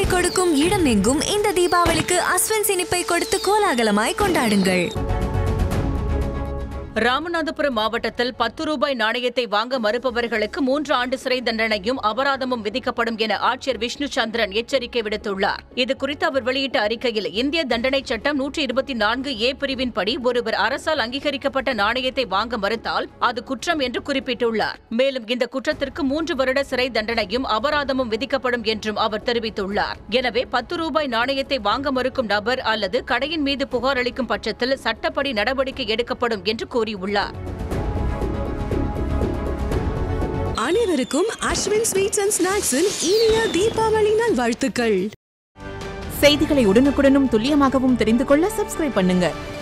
இனிப்பை கொடுக்கும் இடமெங்கும் இந்த தீபாவளிக்கு அஸ்வின் இனிப்பை கொடுத்து கோலாகலமாய் கொண்டாடுங்கள் ராமநாதபுரம் மாவட்டத்தில் பத்து ரூபாய் நாணயத்தை வாங்க மறுப்பவர்களுக்கு மூன்று ஆண்டு சிறை தண்டனையும் அபராதமும் விதிக்கப்படும் என ஆட்சியர் விஷ்ணு சந்திரன் எச்சரிக்கை விடுத்துள்ளார் இது குறித்து அவர் வெளியிட்ட அறிக்கையில் இந்திய தண்டனை சட்டம் நூற்றி இருபத்தி நான்கு ஏ பிரிவின்படி ஒருவர் அரசால் அங்கீகரிக்கப்பட்ட நாணயத்தை வாங்க மறுத்தால் அது குற்றம் என்று குறிப்பிட்டுள்ளார் மேலும் இந்த குற்றத்திற்கு மூன்று வருட சிறை தண்டனையும் அபராதமும் விதிக்கப்படும் என்றும் அவர் தெரிவித்துள்ளார் எனவே பத்து ரூபாய் நாணயத்தை வாங்க மறுக்கும் நபர் அல்லது கடையின் மீது புகார் அளிக்கும் பட்சத்தில் சட்டப்படி நடவடிக்கை எடுக்கப்படும் என்று கூறியுள்ளார் அனைவருக்கும் அஸ்வின் ஸ்வீட்ஸ் அண்ட் ஸ்நாக்ஸின் இனிய தீபாவளி நல்வாழ்த்துக்கள் செய்திகளை உடனுக்குடனும் துல்லியமாகவும் தெரிந்து கொள்ள சப்ஸ்கிரைப் பண்ணுங்க